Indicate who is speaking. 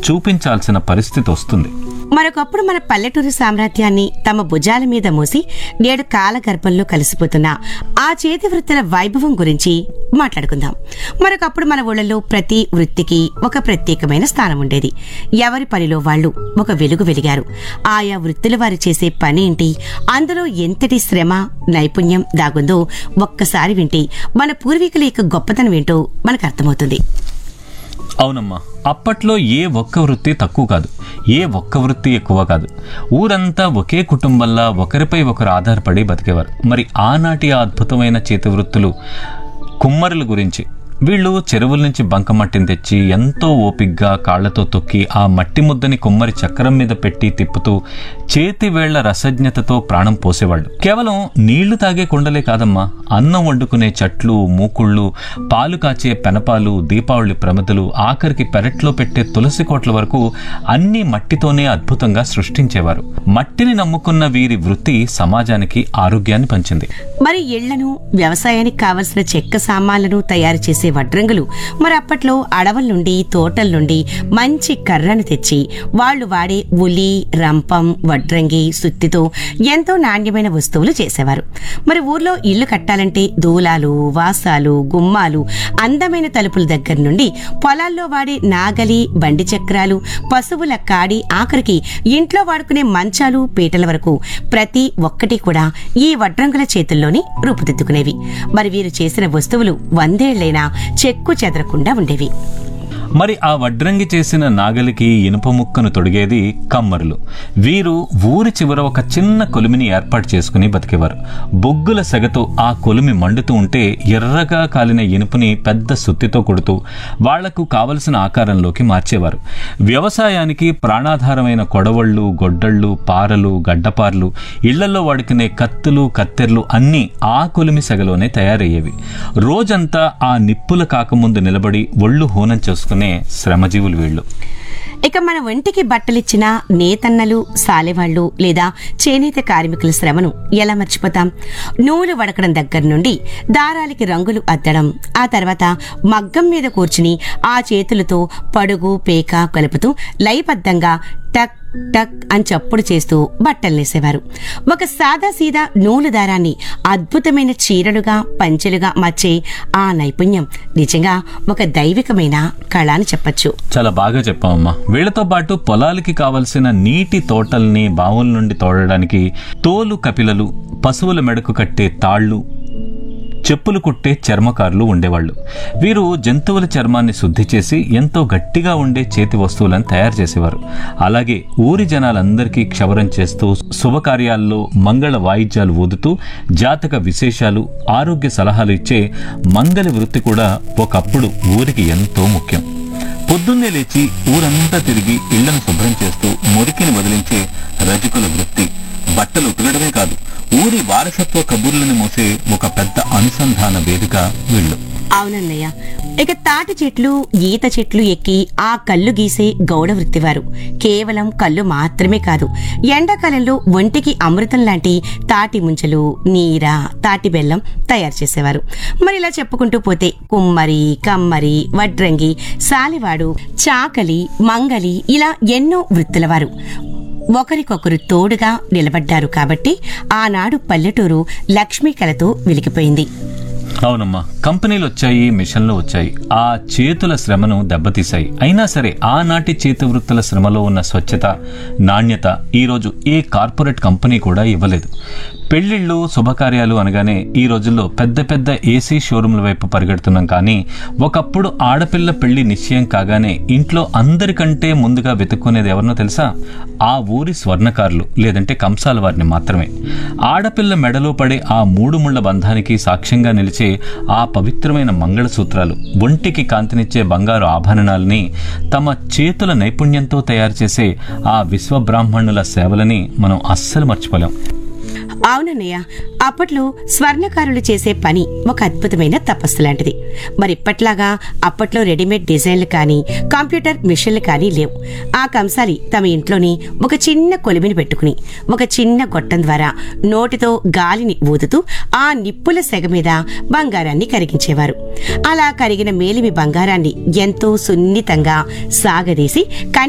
Speaker 1: చూపించాల్సిన పరిస్థితి వస్తుంది
Speaker 2: మరొకప్పుడు మన పల్లెటూరు సామ్రాజ్యాన్ని తమ భుజాల మీద మోసి నేడు కాలగర్భంలో కలిసిపోతున్న ఆ చేతి వృత్తుల వైభవం గురించి మాట్లాడుకుందాం మరొకప్పుడు మన ఊళ్ళలో ప్రతి వృత్తికి ఒక ప్రత్యేకమైన స్థానం ఉండేది ఎవరి పనిలో వాళ్ళు ఒక వెలుగు వెలిగారు ఆయా వృత్తుల వారు చేసే పని ఏంటి అందులో ఎంతటి శ్రమ నైపుణ్యం దాగుందో ఒక్కసారి వింటే మన పూర్వీకుల యొక్క గొప్పతనం ఏంటో మనకు అర్థమవుతుంది
Speaker 1: అవునమ్మా అప్పట్లో ఏ ఒక్క వృత్తి తక్కువ కాదు ఏ ఒక్క వృత్తి ఎక్కువ కాదు ఊరంతా ఒకే కుటుంబంలా ఒకరిపై ఒకరు ఆధారపడి బతికేవారు మరి ఆనాటి ఆ అద్భుతమైన చేతి వృత్తులు కుమ్మరుల గురించి వీళ్ళు చెరువుల నుంచి బంకమట్టిని తెచ్చి ఎంతో ఓపిగ్గా కాళ్లతో తొక్కి ఆ మట్టి ముద్దని కుమ్మరి చక్రం మీద పెట్టి తిప్పుతూ చేతి వేళ్ల రసజ్ఞతతో ప్రాణం పోసేవాళ్ళు కేవలం నీళ్లు తాగే కుండలే కాదమ్మా అన్నం వండుకునే చట్లు మూకుళ్ళు పాలు కాచే పెనపాలు దీపావళి ప్రమిదలు ఆఖరికి పెరట్లో పెట్టే తులసి కోట్ల వరకు అన్ని మట్టితోనే అద్భుతంగా సృష్టించేవారు మట్టిని నమ్ముకున్న వీరి వృత్తి సమాజానికి ఆరోగ్యాన్ని పంచింది
Speaker 2: మరి ఇళ్లను వ్యవసాయానికి కావలసిన చెక్క సామాన్లను తయారు చేసే వడ్రంగులు మరి అప్పట్లో అడవుల నుండి తోటల నుండి మంచి కర్రను తెచ్చి వాళ్ళు వాడే ఉలి రంపం వడ్రంగి సుత్తితో ఎంతో నాణ్యమైన వస్తువులు చేసేవారు మరి ఊర్లో ఇల్లు కట్టాలంటే దూలాలు వాసాలు గుమ్మాలు అందమైన తలుపుల దగ్గర నుండి పొలాల్లో వాడే నాగలి బండి చక్రాలు పశువుల కాడి ఆఖరికి ఇంట్లో వాడుకునే మంచాలు పీటల వరకు ప్రతి ఒక్కటి కూడా ఈ వడ్రంగుల చేతుల్లోనే రూపుదిద్దుకునేవి మరి వీరు చేసిన వస్తువులు వందేళ్లైనా చెక్కు చెదరకుండా ఉండేవి
Speaker 1: మరి ఆ వడ్రంగి చేసిన నాగలికి ఇనుప ముక్కను తొడిగేది కమ్మరులు వీరు ఊరి చివర ఒక చిన్న కొలిమిని ఏర్పాటు చేసుకుని బతికేవారు బొగ్గుల సెగతో ఆ కొలిమి మండుతూ ఉంటే ఎర్రగా కాలిన ఇనుపుని పెద్ద సుత్తితో కొడుతూ వాళ్లకు కావలసిన ఆకారంలోకి మార్చేవారు వ్యవసాయానికి ప్రాణాధారమైన కొడవళ్ళు గొడ్డళ్ళు పారలు గడ్డపార్లు ఇళ్లలో వాడుకునే కత్తులు కత్తెర్లు అన్నీ ఆ కొలిమి సెగలోనే తయారయ్యేవి రోజంతా ఆ నిప్పుల కాకముందు నిలబడి ఒళ్ళు హూనం చేసుకునే శ్రమజీవులు వీళ్ళు
Speaker 2: ఇక మన ఒంటికి బట్టలిచ్చిన నేతన్నలు సాలెవాళ్లు లేదా చేనేత కార్మికుల శ్రమను ఎలా మర్చిపోతాం నూలు వడకడం దగ్గర నుండి దారాలకి రంగులు అద్దడం ఆ తర్వాత మగ్గం మీద కూర్చుని ఆ చేతులతో పడుగు పేక కలుపుతూ లయబద్ధంగా టక్ టక్ అని చప్పుడు చేస్తూ బట్టలు నేసేవారు ఒక సాదా సీదా నూలు దారాన్ని అద్భుతమైన చీరలుగా పంచెలుగా మార్చే ఆ నైపుణ్యం నిజంగా ఒక దైవికమైన కళ అని చెప్పచ్చు
Speaker 1: చాలా బాగా చెప్పామమ్మా వీళ్ళతో పాటు పొలాలకి కావలసిన నీటి తోటల్ని బావుల నుండి తోడడానికి తోలు కపిలలు పశువుల మెడకు కట్టే తాళ్ళు చెప్పులు కుట్టే చర్మకారులు ఉండేవాళ్ళు వీరు జంతువుల చర్మాన్ని శుద్ధి చేసి ఎంతో గట్టిగా ఉండే చేతి వస్తువులను తయారు చేసేవారు అలాగే ఊరి జనాలందరికీ క్షవరం చేస్తూ శుభకార్యాల్లో మంగళ వాయిద్యాలు ఊదుతూ జాతక విశేషాలు ఆరోగ్య సలహాలు ఇచ్చే మంగళ వృత్తి కూడా ఒకప్పుడు ఊరికి ఎంతో ముఖ్యం పొద్దున్నే లేచి ఊరంతా తిరిగి ఇళ్లను శుభ్రం చేస్తూ మురికిని వదిలించే రజకుల వృత్తి బట్టలు ఉతకడమే కాదు ఊరి వారసత్వ కబుర్లను మోసే ఒక పెద్ద అనుసంధాన వేదిక వీళ్ళు
Speaker 2: అవునన్నయ్య ఇక తాటి చెట్లు ఈత చెట్లు ఎక్కి ఆ కళ్ళు గీసే గౌడ వృత్తివారు కేవలం కళ్ళు మాత్రమే కాదు ఎండాకాలంలో ఒంటికి అమృతం లాంటి తాటి ముంచలు నీర తాటి బెల్లం తయారు చేసేవారు మరి ఇలా చెప్పుకుంటూ పోతే కుమ్మరి కమ్మరి వడ్రంగి సాలివాడు చాకలి మంగలి ఇలా ఎన్నో వృత్తులవారు ఒకరికొకరు తోడుగా నిలబడ్డారు కాబట్టి ఆనాడు పల్లెటూరు లక్ష్మీ కళతో వెలిగిపోయింది
Speaker 1: అవునమ్మా కంపెనీలు వచ్చాయి మిషన్లు వచ్చాయి ఆ చేతుల శ్రమను దెబ్బతీశాయి అయినా సరే ఆనాటి చేతి వృత్తుల శ్రమలో ఉన్న స్వచ్ఛత నాణ్యత ఈరోజు ఏ కార్పొరేట్ కంపెనీ కూడా ఇవ్వలేదు పెళ్లిళ్ళు శుభకార్యాలు అనగానే ఈ రోజుల్లో పెద్ద పెద్ద ఏసీ షోరూంల వైపు పరిగెడుతున్నాం కానీ ఒకప్పుడు ఆడపిల్ల పెళ్లి నిశ్చయం కాగానే ఇంట్లో అందరికంటే ముందుగా వెతుక్కునేది ఎవరినో తెలుసా ఆ ఊరి స్వర్ణకారులు లేదంటే కంసాల వారిని మాత్రమే ఆడపిల్ల మెడలో పడే ఆ మూడు ముళ్ల బంధానికి సాక్ష్యంగా నిలిచే ఆ పవిత్రమైన మంగళసూత్రాలు ఒంటికి కాంతినిచ్చే బంగారు ఆభరణాలని తమ చేతుల నైపుణ్యంతో తయారు చేసే ఆ విశ్వబ్రాహ్మణుల సేవలని మనం అస్సలు మర్చిపోలేం
Speaker 2: అవునన్నయ్య అప్పట్లో స్వర్ణకారులు చేసే పని ఒక అద్భుతమైన తపస్సు లాంటిది మరి ఇప్పట్లాగా అప్పట్లో రెడీమేడ్ డిజైన్లు కానీ కంప్యూటర్ మిషన్లు కానీ లేవు ఆ కంసాలి తమ ఇంట్లోని ఒక చిన్న కొలిమిని పెట్టుకుని ఒక చిన్న గొట్టం ద్వారా నోటితో గాలిని ఊదుతూ ఆ నిప్పుల సెగ మీద బంగారాన్ని కరిగించేవారు అలా కరిగిన మేలిమి బంగారాన్ని ఎంతో సున్నితంగా సాగదీసి